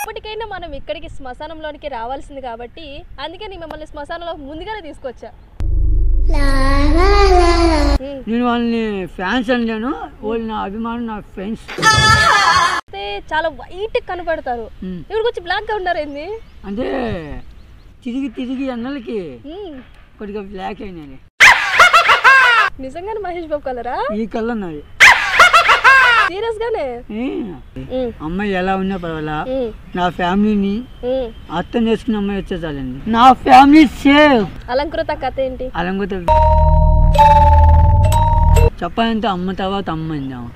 ఎప్పటికైనా మనం ఇక్కడికి శ్మశానంలోనికి రావాల్సింది కాబట్టి అందుకే నేను మిమ్మల్ని శ్మశానంలో ముందుగానే తీసుకొచ్చా ఉమ్, నేను వాళ్ళని ఫ్యాన్స్ అనలేను వాళ్ళు నా అభిమానం నా ఫ్రెండ్స్ అయితే చాలా వైట్ కనపడతారు ఇక్కడికి వచ్చి బ్లాక్ గా ఉన్నారు ఏంది అంటే తిరిగి తిరిగి అన్నలకి ఉమ్, కొద్దిగా బ్లాక్ అయినాయి నిజంగానే మహేష్ బాబు కలరా ఈ కళ్ళు నాది సీరియస్ గానే ఏ, ఉమ్, అమ్మాయి ఎలా ఉన్నా పర్వాలా ఉమ్, నా ఫ్యామిలీని ఉమ్. అర్థం చేసుకున్న అమ్మాయి వచ్చే చాలండి నా ఫ్యామిలీ సేఫ్ అలంకృత కథ ఏంటి అలంగత చెప్పాలంటే అమ్మ తర్వాత అమ్మ అందాం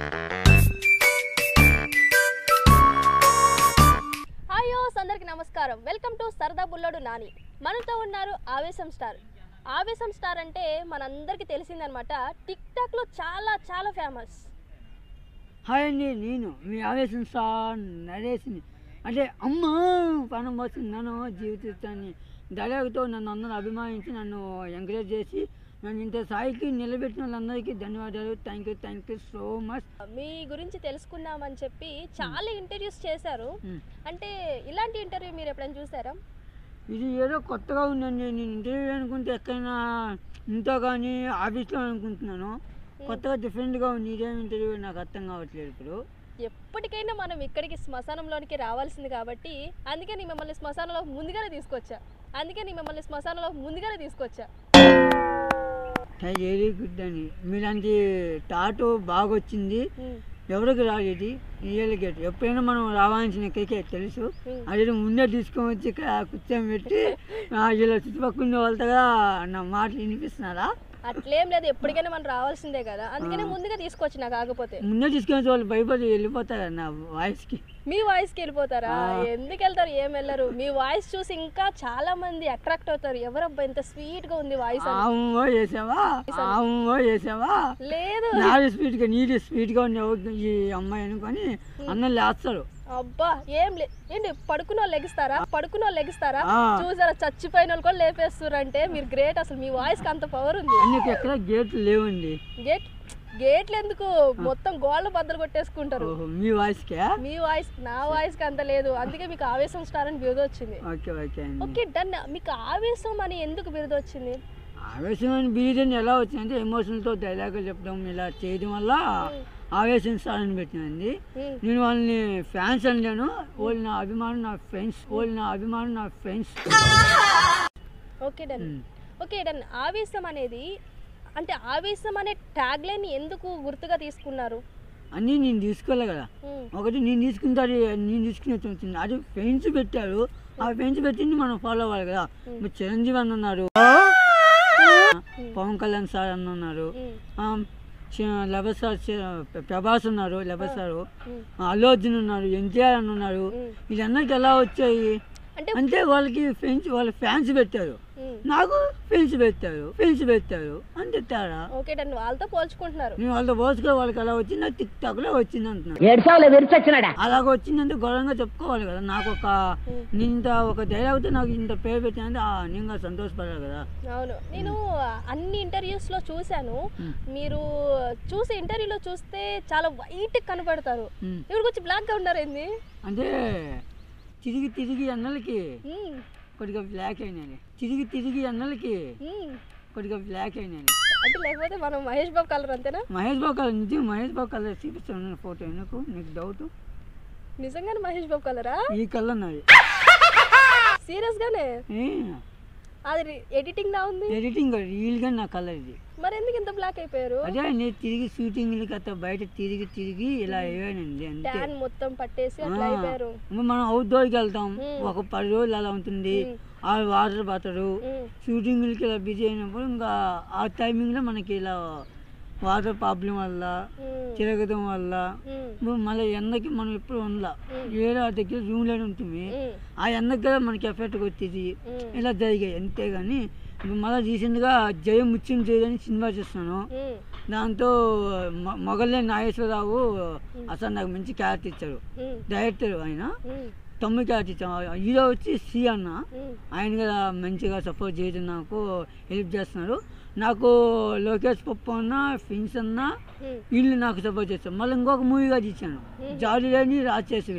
హాయ్ యోస్ అందరికి నమస్కారం వెల్కమ్ టు సరదా బుల్లడు నాని మనతో ఉన్నారు ఆవేశం స్టార్ ఆవేశం స్టార్ అంటే మనందరికీ తెలిసిందనమాట టిక్ టాక్ లో చాలా చాలా ఫేమస్ హాయ్ అండి నేను మీ ఆవేశం సార్ నరేష్ని అంటే అమ్మ పనం పోతున్నాను జీవితాన్ని దళాలతో నన్ను అందరూ అభిమానించి నన్ను ఎంకరేజ్ చేసి నన్ను ఇంత స్థాయికి నిలబెట్టిన వాళ్ళందరికీ ధన్యవాదాలు thank you thank you so much మీ గురించి తెలుసుకుందామని చెప్పి చాలా ఇంటర్వ్యూస్ చేశారు అంటే ఇలాంటి ఇంటర్వ్యూ మీరు ఎప్పుడైనా చూసారా ఇది ఏదో కొత్తగా ఉందండి నేను ఇంటర్వ్యూ అనుకుంటే ఎక్కడైనా ఇంట్లో కానీ ఆఫీస్లో అనుకుంటున్నాను కొత్తగా డిఫరెంట్గా ఉంది ఇదేం ఇంటర్వ్యూ నాకు అర్థం కావట్లేదు ఇప్పుడు ఎప్పటికైనా మనం ఇక్కడికి శ్మశానంలోనికి రావాల్సింది కాబట్టి అందుకే నేను మిమ్మల్ని శ్మశానంలో ముందుగానే తీసుకొచ్చా అందుకే నేను మిమ్మల్ని శ్మశానంలో ముందుగానే తీసుకొచ్చా వెరీ గుడ్ అని మీలాంటి టాటో బాగా వచ్చింది ఉమ్, ఎవరికి రాలేదు రియల్ గేట్ ఎప్పుడైనా మనం రావాల్సిన క్రికెట్ తెలుసు ఉమ్. అది ముందే తీసుకొని వచ్చి ఇక్కడ కూర్చొని పెట్టి ఆ, ఇలా చుట్టుపక్కల ఉన్న వాళ్ళతో నా మాటలు వినిపిస్తున్నారా అట్లేం లేదు ఎప్పటికైనా మనం రావాల్సిందే కదా అందుకనే ముందుగా తీసుకొచ్చిన కాకపోతే ముందే తీసుకొని వచ్చి వాళ్ళు భయపడి వెళ్ళిపోతారు నా వాయిస్కి మీ వాయిస్ కి వెళ్ళిపోతారా ఎందుకు వెళ్తారు ఏం వెళ్ళరు మీ వాయిస్ చూసి ఇంకా చాలా మంది అట్రాక్ట్ అవుతారు ఎవరబ్బా ఇంత స్వీట్ గా ఉంది వాయిస్ అని ఆమో వేసావా ఆమో వేసావా లేదు నాది స్పీడ్గా నీది స్పీడ్గా ఉండే ఈ అమ్మాయి అనుకొని అన్నం లేస్తారు అబ్బా ఏం లే ఏంటి పడుకున్న వాళ్ళు లెగిస్తారా పడుకున్న వాళ్ళు లెగిస్తారా ఆ. చూసారా చచ్చిపోయిన వాళ్ళు కూడా లేపేస్తున్నారు మీ గ్రేట్ అసలు మీ వాయిస్ కి అంత పవర్ ఉంది అన్నికి ఎక్కడ గేట్లు లేవండి గేట్ గేట్లు ఎందుకు మొత్తం గోళ్ళ బద్దలు కొట్టేసుకుంటారు ఓహో మీ వాయిస్కే మీ వాయిస్ నా వాయిస్ కి అంత లేదు అందుకే మీకు ఆవేశం స్టార్ అని బిరుదు వచ్చింది ఓకే ఓకే అండి ఓకే డన్ మీకు ఆవేశం అని ఎందుకు బిరుదు వచ్చింది ఆవేశం అని బీజన్ ఎలా వచ్చిందంటే ఎమోషన్తో డైలాగులు చెప్పడం ఇలా చేయడం వల్ల ఆవేశం సారని పెట్టినండి ఉమ్, నేను వాళ్ళని ఫ్యాన్స్ అనలేను వాళ్ళు నా అభిమానం నా ఫ్రెండ్స్ వాళ్ళు నా అభిమానం నా friends okay done okay done ఆవేశం అనేది అంటే ఆవేశం అనే ట్యాగ్ లైన్ ఎందుకు గుర్తుగా తీసుకున్నారు అన్నీ నేను తీసుకోలే కదా ఉమ్, ఒకటి నేను తీసుకుంటారు నేను తీసుకునే వచ్చింది అది ఫ్రెండ్స్ పెట్టారు ఆ ఫ్రెండ్స్ పెట్టింది మనం ఫాలో అవ్వాలి కదా ఇప్పుడు చిరంజీవి అన్న ఉన్నారు పవన్ కళ్యాణ్ సార్ అన్న ఉన్నారు ఉమ్, ఆ, చి- లెబర్ సార్ చి- ప్రభాస్ ఉన్నారు లెబర్ సారు ఉమ్, అల్లు అర్జున్ ఉన్నారు ఎన్టీఆర్ అని ఉన్నారు ఉమ్. వీళ్ళందరికీ ఎలా వచ్చాయి అంటే అంటే వాళ్ళకి ఫ్రెండ్స్ వాళ్ళ ఫ్యాన్స్ పెట్టారు ఉమ్, నాకు ఫ్రెండ్స్ పెట్టారు ఫ్రెండ్స్ పెట్టారు అంతే తేడా ఓకే డన్ వాళ్ళతో పోల్చుకుంటున్నారు నేను వాళ్ళతో పోసుకొని వాళ్ళకి ఎలా వచ్చింది నాకు టిక్ టాక్లో వచ్చింది అంటున్నాను ఏడ్చావులే విరిచొచ్చినాడా అలాగ వచ్చిందంటే గౌరవంగా చెప్పుకోవాలి కదా నాకు ఒక నేను ఇంత ఒక డైలాగ్తో నాకు ఇంత పేరు పెట్టినంటే ఆ, నేను కూడా సంతోషపడాలి కదా అవును నేను అన్ని ఇంటర్వ్యూస్ లో చూశాను మీరు చూసే ఇంటర్వ్యూలో చూస్తే చాలా వైట్ కనపడతారు ఉమ్. ఇక్కడికి వచ్చి బ్లాక్ గా ఉన్నారు ఏంది అంటే తిరిగి తిరిగి అన్నలకి ఉమ్, కొద్దిగా బ్లాక్ అయినాయి తిరిగి తిరిగి అన్నలకి ఉమ్. కొద్దిగా బ్లాక్ అయినాయి అంటే లేకపోతే మనం మహేష్ బాబు కలర్ అంతేనా మహేష్ బాబు కలర్ నిజం మహేష్ బాబు కలర్ చూపిస్తాను ఫోటో ఎందుకు నీకు డౌట్ నిజంగానే మహేష్ బాబు కలరా ఈ కలర్ నాది సీరియస్ గానే ఏ, అది ఎడిటింగ్ నా ఉంది ఎడిటింగ్ రియల్గా నా కలర్ ఇది మరి ఎందుకు ఇంత బ్లాక్ అయిపోయారు అదే నేను తిరిగి షూటింగ్లకి అట్లా బయట తిరిగి తిరిగి ఇలా అయ్యానండి అంతే ట్యాన్ మొత్తం పట్టేసి అట్లా అయిపోయారు ఇప్పుడు మనం అవుట్డోర్కి వెళ్తాం ఒక పది రోజులు అలా ఉంటుంది ఆ వాటర్ పడతారు ఉమ్, షూటింగ్లకి ఇలా బిజీ అయినప్పుడు ఇంకా ఆ టైమింగ్లో మనకి ఇలా వాటర్ ప్రాబ్లం వల్ల ఉమ్, తిరగడం వల్ల ఉమ్, ఇప్పుడు మళ్ళీ ఎండకి మనం ఎప్పుడు ఉండలా ఏదో ఆ దగ్గర రూమ్లోనే ఉంటుంది ఉమ్, ఆ ఎండకి కదా మనకి ఎఫెక్ట్ వచ్చేది ఉమ్, ఇలా జరిగాయి అంతేగాని ఇప్పుడు మళ్ళీ రీసెంట్గా జయం ముత్యం జయని సినిమా చూస్తున్నాను ఉమ్, దాంతో మ- మొగల్లే నాగేశ్వరరావు అసలు నాకు మంచి క్యారెక్టర్ ఇచ్చారు ఉమ్, డైరెక్టర్ ఆయన ఉమ్, తొమ్మిది క్యారెక్టర్ ఇచ్చారు హీరో వచ్చి సి అన్న ఉమ్, ఆయన కూడా మంచిగా సపోర్ట్ చేయడం నాకు హెల్ప్ చేస్తున్నారు నాకు లోకేష్ పప్పు అన్న ఫిన్స్ అన్న ఉమ్, వీళ్ళు నాకు సపోర్ట్ చేస్తారు మళ్ళీ ఇంకొక మూవీగా తీశాను జాడీ లేని రాచేసివి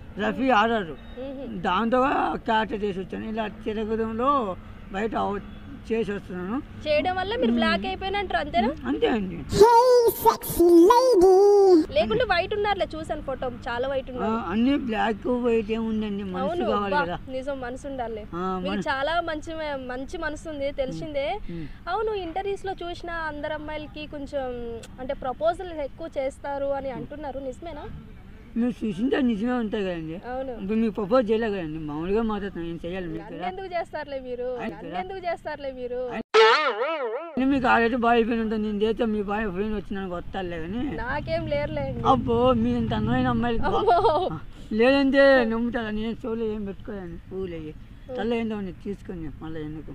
రఫీ ఆర్ఆర్ మ్మ్. దాంతో క్యారెక్టర్ చేసి వచ్చాను ఇలా తిరగడంలో బయట అవ- చేసి వస్తున్నాను చేయడం వల్ల మీరు బ్లాక్ అయిపోయినంటారు అంతేనా అంతే అండి లేకుంటే వైట్ ఉన్నారులే చూసాను ఫోటో చాలా వైట్ ఆ, ఉన్నారు అన్ని బ్లాక్ వైట్ ఏముందండి మనసు అవును కావాలి అబ్బా, కదా నిజం మనసు ఉండాలి ఆ, మీకు మన- చాలా మంచి మంచి మనసు ఉంది తెలిసిందే ఉమ్. అవును ఇంటర్వ్యూస్ లో చూసిన అందరు అమ్మాయిలకి కొంచెం అంటే ప్రపోజల్ ఎక్కువ చేస్తారు అని అంటున్నారు నిజమేనా మీరు చూసింటే నిజమే ఉంటాయి కదండి అవును ఇప్పుడు మీకు ప్రపోజ్ చేయలేదు కదండి మామూలుగా మాట్లాడుతున్నాను నేను చేయాలి మీకు కదా నన్నెందుకు చేస్తారులే మీరు నన్నెందుకు చేస్తారులే మీరు నేను మీకు ఆల్రెడీ బాయ్ ఫ్రెండ్ ఉంటుంది నేను చేస్తే మీ బాయ్ ఫ్రెండ్ వచ్చినానికి వస్తాలే కానీ నాకేం లేరులేండి అబ్బో మీ ఇంత అందమైన అమ్మాయిలు అమ్మో. లేదంటే నమ్ముతారా నేను చెవులు ఏం పెట్టుకోలేను పూలు అయ్యి తల్ల ఏందో నీకు తీసుకొని మళ్ళీ ఎందుకు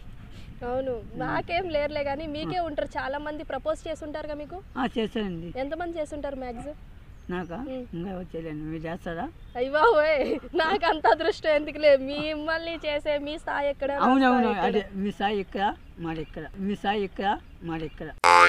అవును నాకేం లేరులే కానీ మీకే ఉంటారు చాలా మంది ప్రపోజ్ చేస్తుంటారుగా మీకు ఆ, చేస్తానండి ఎంతమంది చేస్తుంటారు మ్యాక్స్ నాకా ఇంకా ఎవరు చేయలేను మీరు చేస్తారా అయ్యబాబోయ్ నాకు అంత అదృష్టం ఎందుకులే మిమ్మల్ని చేసే మీ స్థాయి ఎక్కడ నా అవునవును స్థాయి ఎక్కడ? అదే మీ సాయి ఇక్కడ మాది ఇక్కడ మీ సాయి ఇక్కడ మాది ఇక్కడ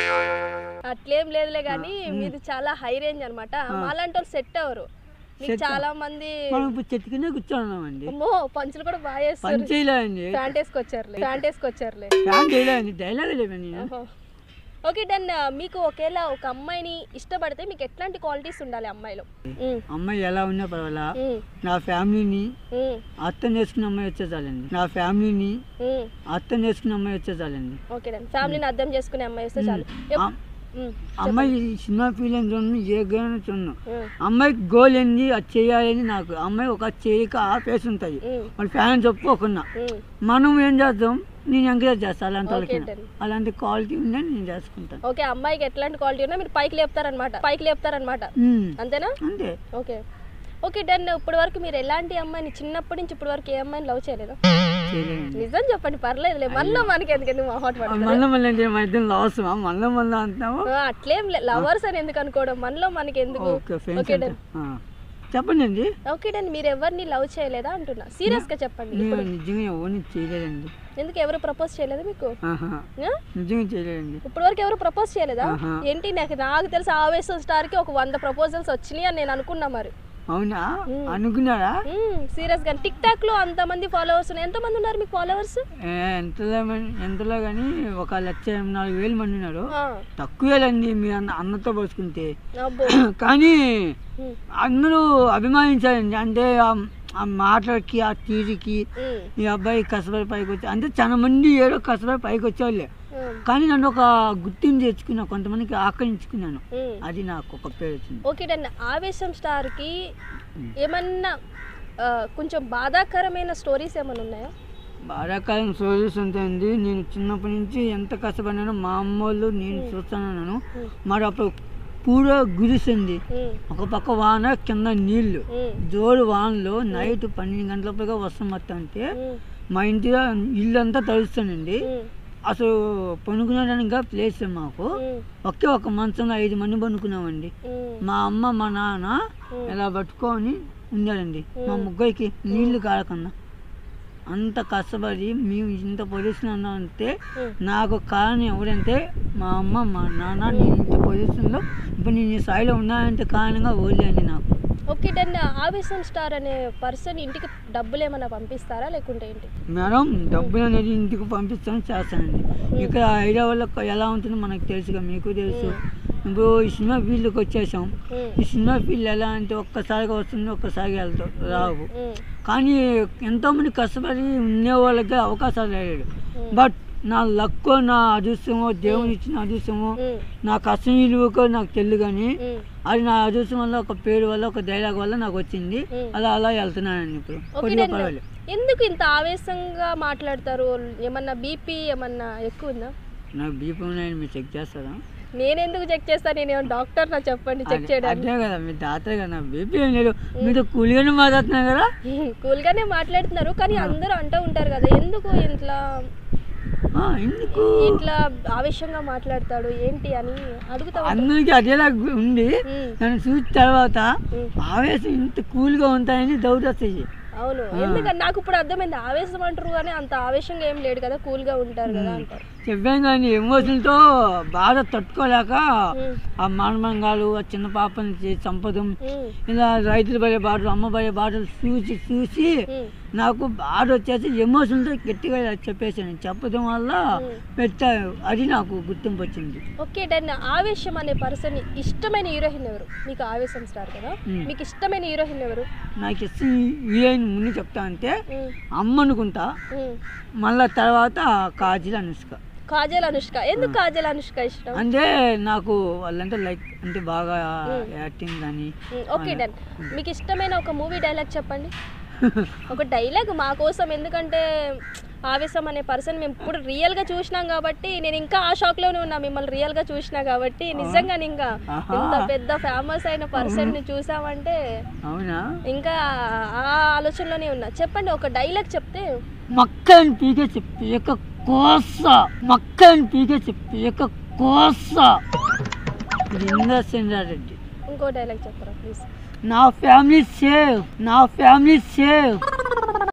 అట్లేం లేదులే కానీ మీది చాలా హై రేంజ్ అనమాట మాలాంటి వాళ్ళు సెట్ అవ్వరు మీకు Set చాలా మంది మనం ఇప్పుడు చెట్టు కింద కూర్చోన్నామండి అమ్మో పంచులు కూడా బాగా పని చేస్తారు చేయలేదండి ప్యాంట్ వేసుకొచ్చారులే ప్యాంట్ వేసుకొచ్చారులే ఫ్యాన్ చేయలేదండి డైలాగ్ చెప్పాను నేను ఓహో. ఓకే డన్ మీకు ఒకేలా ఒక అమ్మాయిని ఇష్టపడితే మీకు ఎట్లాంటి క్వాలిటీస్ ఉండాలి అమ్మాయిలో ఉమ్, అమ్మాయి ఎలా ఉన్నా పర్వాలా ఉమ్, నా ఫ్యామిలీని ఉమ్, అర్థం చేసుకున్న అమ్మాయి వచ్చే చాలండి నా ఫ్యామిలీని ఉమ్. అర్థం చేసుకున్న అమ్మాయి వచ్చే చాలండి ఓకే డన్ ఫ్యామిలీని అర్థం చేసుకునే అమ్మాయి వస్తే చాలు ఎప్- ఆ- ఉమ్, అమ్మాయి సినిమా ఫీలింగ్ చూడండి ఏ గేమ్ చూడను ఉమ్, అమ్మాయికి గోల్ ఏంది అది చేయాలని నాకు అమ్మాయి ఒక చేయక ఆపేసి ఉంటుంది ఉమ్, వాళ్ళ ఫ్యాన్ చెప్పుకోకున్నా ఉమ్. మనం ఏం చేద్దాం నేను ఎంకరేజ్ చేస్తాను అలాంటి వాళ్ళకి Okay, done. అలాంటి క్వాలిటీ ఉందని నేను చేసుకుంటాను ఓకే అమ్మాయికి ఎట్లాంటి క్వాలిటీ ఉన్నా మీరు పైకి లేపుతారనమాట పైకి లేపుతారనమాట ఉమ్, అంతేనా అంతే ఓకే ఓకే డన్ ఇప్పటి వరకు మీరు ఎలాంటి అమ్మాయిని చిన్నప్పటి నుంచి ఇప్పటి వరకు ఏ అమ్మాయిని లవ్ చేయలేదా చేయలేనండి నిజం చెప్పండి పర్లేదులే మళ్ళీ మనకి ఎందుకండి మా హాట్ మళ్ళీ మళ్ళీ అంటే మా ఇద్దరు లాస్ మళ్ళీ మళ్ళీ అంటున్నాము అట్లేం లవర్స్ అని ఎందుకు అనుకోవడం మనలో మనకి ఎందుకు ఓకే ఫ్రెండ్స్ ఓకే అంటే డన్ ఆ. చెప్పండి అండి ఓకే డన్ మీరు ఎవరిని లవ్ చేయలేదా అంటున్నా సీరియస్ గా చెప్పండి నేను నిజంగా ఎవరిని చేయలేదండి ఎందుకు ఎవరు ప్రపోజ్ చేయలేదు మీకు ఆహా. ఆ? నిజంగా చేయలేదండి ఇప్పటి వరకు ఎవరు ప్రపోజ్ చేయలేదా ఆహా. ఏంటి నాకు నాకు తెలిసి ఆవేశం స్టార్ కి ఒక వంద ప్రపోజల్స్ వచ్చినాయి అని నేను అనుకున్నా మరి అవునా అనుకున్నారా సీరియస్ గా టిక్ టాక్ లో అంత మంది ఫాలోవర్స్ ఎంత మంది ఉన్నారు మీకు ఫాలోవర్స్ ఏ, ఎంతలో మన్- ఎంతలో కానీ ఒక లక్ష ఎనభై నాలుగు వేలు మంది ఉన్నారు తక్కువేలండి మీ అన్న అన్నతో పోసుకుంటే అబ్బో కానీ ఉమ్, అందరూ అభిమానించారండి అంటే ఆ- ఆ మాటలకి ఆ తీరికి ఉమ్, ఈ అబ్బాయి కష్టపడి పైకి వచ్చి అంటే చాలా మంది ఏదో కష్టపడి పైకి వచ్చేవాళ్ళే ఉమ్, కానీ నన్ను ఒక గుర్తింపు తెచ్చుకున్నా కొంతమందికి ఆకర్షించుకున్నాను ఉమ్. అది నాకు ఒక పేరు వచ్చింది ఓకే డన్ ఆవేశం స్టార్ కి ఏమన్నా ఆ, కొంచెం బాధాకరమైన స్టోరీస్ ఏమైనా ఉన్నాయా బాధాకాలం స్టోరీస్ ఉంటుంది నేను చిన్నప్పటి నుంచి ఎంత కష్టపడినానో మా అమ్మ వాళ్ళు నేను చూస్తున్నాను మరి అప్పుడు పూర గురిసింది ఉమ్, ఒక పక్క వాన కింద నీళ్లు ఉమ్, జోరు వానలో నైట్ పన్నెండు గంటలపైగా వర్షం వస్తుంటే ఉమ్, మా ఇంటి ఇల్లు అంతా తడుస్తానండి ఉమ్, అసలు పనుకునేదానికి ప్లేస్ మాకు ఉమ్, ఒకే ఒక మంచంలో ఐదు మంది పనుకున్నామండి ఉమ్, మా అమ్మ మా నాన్న ఇలా పట్టుకొని ఉండారండి మా ముగ్గురికి నీళ్లు కారకన్నా అంత కష్టపడి మేము ఇంత పొజిషన్ ఉన్నామంటే ఉమ్. నాకు కారణం ఎవరంటే మా అమ్మ మా నాన్న నేను ఇంత పొజిషన్లో ఇప్పుడు నేను ఈ స్థాయిలో ఉన్నానంటే కారణంగా ఓళ్ళండి నాకు ఓకే డన్ ఆవేశం స్టార్ అనే పర్సన్ ఇంటికి డబ్బులు ఏమైనా పంపిస్తారా లేకుంటే ఏంటి మేడం డబ్బులు అనేది ఇంటికి పంపిస్తాను చేస్తానండి ఇక్కడ హైదరాబాద్లో ఎలా ఉంటుందో మనకు తెలుసుగా మీకు తెలుసు ఇప్పుడు ఈ సినిమా ఫీల్డ్కి వచ్చేసాం ఉమ్, ఈ సినిమా ఫీల్డ్ ఎలా అంటే ఒక్కసారిగా వస్తుంది ఒక్కసారిగా వెళ్తాం రావు ఉమ్, కానీ ఎంతోమంది కష్టపడి ఉండే వాళ్ళకి అవకాశాలు లేడు బట్ నా లక్కో నా అదృష్టమో దేవుని ఇచ్చిన అదృష్టమో ఉమ్, నా కష్టం విలువకో నాకు తెలియదు కానీ ఉమ్. అది నా అదృష్టం వల్ల ఒక పేరు వల్ల ఒక డైలాగ్ వల్ల నాకు వచ్చింది మ్మ్. అలా అలా వెళ్తున్నానండి ఇప్పుడు ఓకే కొద్దిగా డన్ పర్వాలేదు ఎందుకు ఇంత ఆవేశంగా మాట్లాడతారు ఏమన్నా బీపీ ఏమన్నా ఎక్కువ ఉందా నాకు బీపీ నేను మీరు చెక్ చేస్తారా నేను ఎందుకు చెక్ చేస్తాను నేను ఏమన్నా డాక్టర్ నా చెప్పండి చెక్ అదే- చేయడానికి అదే కదా మీ తాతయ్య కదా నా బీపీ ఏం లేదు మీతో కూలిగానే మాట్లాడుతున్నారు కదా కూల్ గానే మాట్లాడుతున్నారు కానీ అందరూ అంటూ ఉంటారు కదా ఎందుకు ఇట్లా ఆ, ఎందుకు ఇట్లా ఆవేశంగా మాట్లాడతాడు ఏంటి అని అడుగుతా ఉంటారు. అందరికీ అదేలా ఉంది ఉమ్, నన్ను చూసిన తర్వాత ఉమ్. ఆవేశం ఇంత కూల్గా ఉంటాయని డౌట్ వస్తాయి అవును ఎందుకంటే నాకు ఇప్పుడు అర్థమైంది ఆవేశం అంటారు కానీ అంత ఆవేశంగా ఏం లేడు కదా కూల్ గా ఉంటారు కదా అంటారు చెప్పాను కానీ ఎమోషన్తో బాధ తట్టుకోలేక ఉమ్, ఆ మానమంగాలు ఆ చిన్న పాపని చే- చంపడం ఉమ్, ఇలా రైతులు పడే బాటలు అమ్మ పడే బాటలు చూసి చూసి ఉమ్. నాకు బాధ వచ్చేసి ఎమోషన్తో గట్టిగా ఇలా చెప్పేసాను చెప్పడం వల్ల పెట్ట అది నాకు గుర్తింపు వచ్చింది ఓకే డన్ ఆవేశం అనే పర్సన్ ఇష్టమైన హీరోయిన్ ఎవరు మీకు ఆవేశం స్టార్ కదా ఉమ్. మీకు ఇష్టమైన హీరోయిన్ ఎవరు నాకు ఇష్టం హీరోయిన్ ముందు చెప్తా అంటే ఉమ్, అమ్మ అనుకుంటా ఉమ్. మళ్ళా తర్వాత కాజల్ అనుష్క కాజల్ అనుష్క ఎందుకు కాజల్ అనుష్క ఇష్టం అంటే నాకు వాళ్ళంటే లైక్ అంటే బాగా యాక్టింగ్ కానీ ఉమ్, ఓకే డన్ మీకు ఇష్టమైన ఒక మూవీ డైలాగ్ చెప్పండి ఒక డైలాగ్ మా కోసం ఎందుకంటే ఆవేశం అనే పర్సన్ మేము ఇప్పుడు రియల్గా చూసినాం కాబట్టి నేను ఇంకా ఆ షాక్లోనే ఉన్నా మిమ్మల్ని రియల్గా చూసినా కాబట్టి నిజంగా ఇంకా ఆహా. ఇంత పెద్ద ఫేమస్ అయిన పర్సన్ని చూసామంటే అవునా ఇంకా ఆ ఆలోచనలోనే ఉన్నా చెప్పండి ఒక డైలాగ్ చెప్తే మక్కని పీకే చెప్పి యొక్క కోస మక్కని పీకే చెప్పి యొక్క కోస ఇది ఇంద్రసేనారెడ్డి ఇంకో డైలాగ్ చెప్పరా ప్లీజ్ నా ఫ్యామిలీ సేఫ్ నా ఫ్యామిలీ సేఫ్